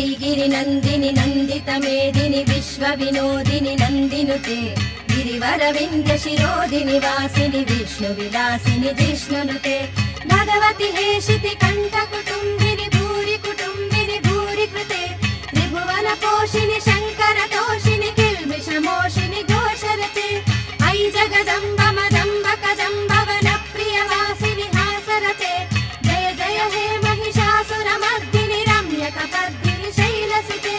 वैगिरि नन्दिनि नन्दित मेदिनि विश्व विनोदिनि नन्दिनुते गिरिवरविन्द शिरोदिनि वासिनि विष्णु विलासिनि जिष्णुनुते भगवति हेशिति कण्ठ कुटुम्बिनि भूरि कुटुम्बिनि भूरि कृते त्रिभुवन पोषिनि शङ्कर तोषिनि किल्बिष मोषिनि घोषरते ऐ जगदम्ब मदम्ब कदम्ब वन प्रियवासिनि हासरते जय जय हे महिषासुरमर्दिनि रम्यकपर्दिनि शैलसिते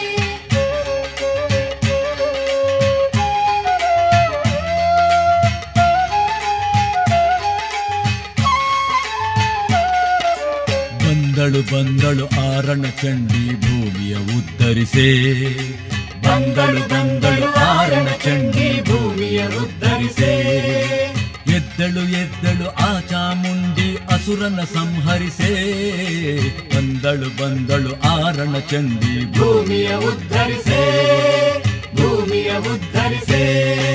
ಬಂದಳು ಬಂದಳು ಆರಣ ಚಂಡಿ ಭೂಮಿಯ ಉದ್ಧರಿಸೇ ಬಂದಳು ಬಂದಳು ಆರಣ ಚಂಡಿ ಭೂಮಿಯ ಉದ್ಧರಿಸೇ ಎದ್ದಳು ಎದ್ದಳು ಆ ಚಾಮುಂಡಿ ಅಸುರನ ಸಂಹರಿಸೇ ಬಂದಳು ಬಂದಳು ಆರಣ ಚಂಡಿ ಭೂಮಿಯ ಉದ್ಧರಿಸೇ ಭೂಮಿಯ ಉದ್ಧರಿಸೇ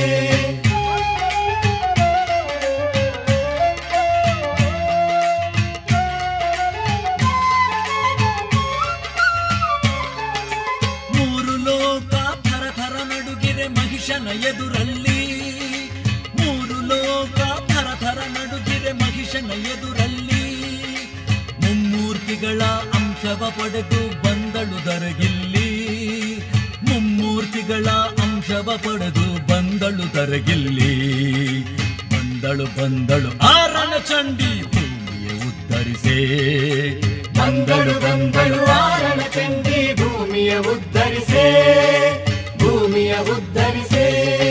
ಮೂರು ಲೋಕ ಥರ ಥರ ನಡುಗಿರೆ ಮಹಿಷನ ಎದುರಲ್ಲಿ ಮೂರು ಲೋಕ ಥರ ಥರ ನಡುಗಿರೆ ಮಹಿಷನ ಎದುರಲ್ಲಿ ಮುಮ್ಮೂರ್ತಿಗಳ ಅಂಶವ ಪಡೆದು ಬಂದಳು ದರಗಿಲ್ಲಿ ಮುಮ್ಮೂರ್ತಿಗಳ ಅಂಶವ ಪಡೆದು ಬಂದಳು ದರಗಿಲ್ಲಿ ಬಂದಳು ಬಂದಳು ಆರಣ ಚಂಡಿ ಭೂಮಿಯ ಉದ್ಧರಿಸೇ ಬಂದಳು ಬಂದಳು ಆರಣ ಚಂಡಿ ಭೂಮಿಯ ಉದ್ಧರಿಸೇ ಭೂಮಿಯ ಉದ್ಧರಿಸೇ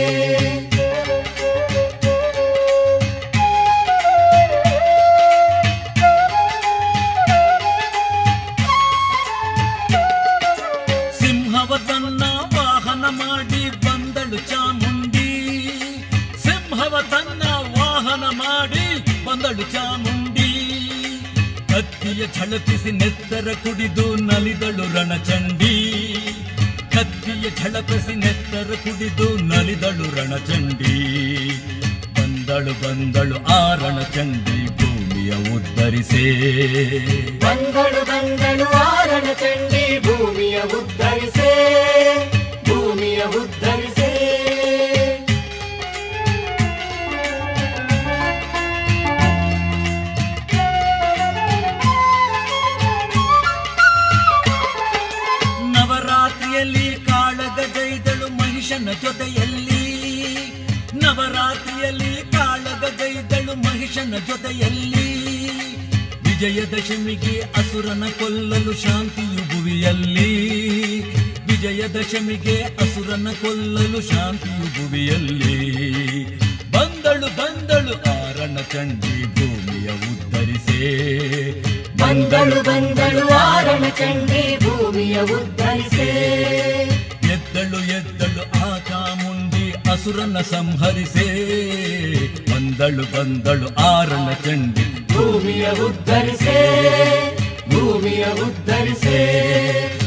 ಸಿಂಹವ ತನ್ನ ವಾಹನ ಮಾಡಿ ಬಂದಳು ಚಾಮುಂಡಿ ಸಿಂಹವ ತನ್ನ ವಾಹನ ಮಾಡಿ ಬಂದಳು ಚಾಮುಂಡಿ ಕತ್ತಿಯ ಛಳಪಿಸಿ ನೆತ್ತರ ಕುಡಿದು ನಲಿದಳು ರಣಚಂಡಿ ಕತ್ತಿಯ ಛಳಪಿಸಿ ನೆತ್ತರ ಕುಡಿದು ನಲಿದಳು ರಣಚಂಡಿ ಬಂದಳು ಬಂದಳು ಆ ರಣಚಂಡಿ ಭೂಮಿಯ ಉದ್ಧರಿಸೇ ಬಂದಳು ಬಂದಳು ಆರಣ ಚಂಡಿ ಭೂಮಿಯ ಉದ್ಧರಿಸೇ ಭೂಮಿಯ ಉದ್ಧರಿಸೇ ನವರಾತ್ರಿಯಲ್ಲಿ ಕಾಳಗ ಗೈದಳು ಮಹಿಷನ ಜೊತೆಯಲ್ಲಿ ನವರಾತ್ರಿಯಲ್ಲಿ ಕಾಳಗ ಗೈದಳು ಮಹಿಷನ ಜೊತೆಯಲ್ಲಿ ವಿಜಯದಶಮಿಗೆ ಅಸುರನ ಕೊಲ್ಲಲು ಶಾಂತಿಯು ಭುವಿಯಲ್ಲಿ ವಿಜಯದಶಮಿಗೆ ಅಸುರನ ಕೊಲ್ಲಲು ಶಾಂತಿಯು ಭುವಿಯಲ್ಲಿ ಬಂದಳು ಬಂದಳು ಆರಣ ಚಂಡಿ ಭೂಮಿಯ ಉದ್ಧರಿಸೇ ಬಂದಳು ಬಂದಳು ಆರಣ ಚಂಡಿ ಭೂಮಿಯ ಉದ್ಧರಿಸೇ ಎದ್ದಳು ಎದ್ದಳು ಆ ಚಾಮುಂಡಿ ಅಸುರನ ಸಂಹರಿಸೇ ಬಂದಳು ಬಂದಳು ಆರಣ ಚಂಡಿ ಭೂಮಿಯ ಉದ್ಧರಿಸೇ ಭೂಮಿಯ ಉದ್ಧರಿಸೇ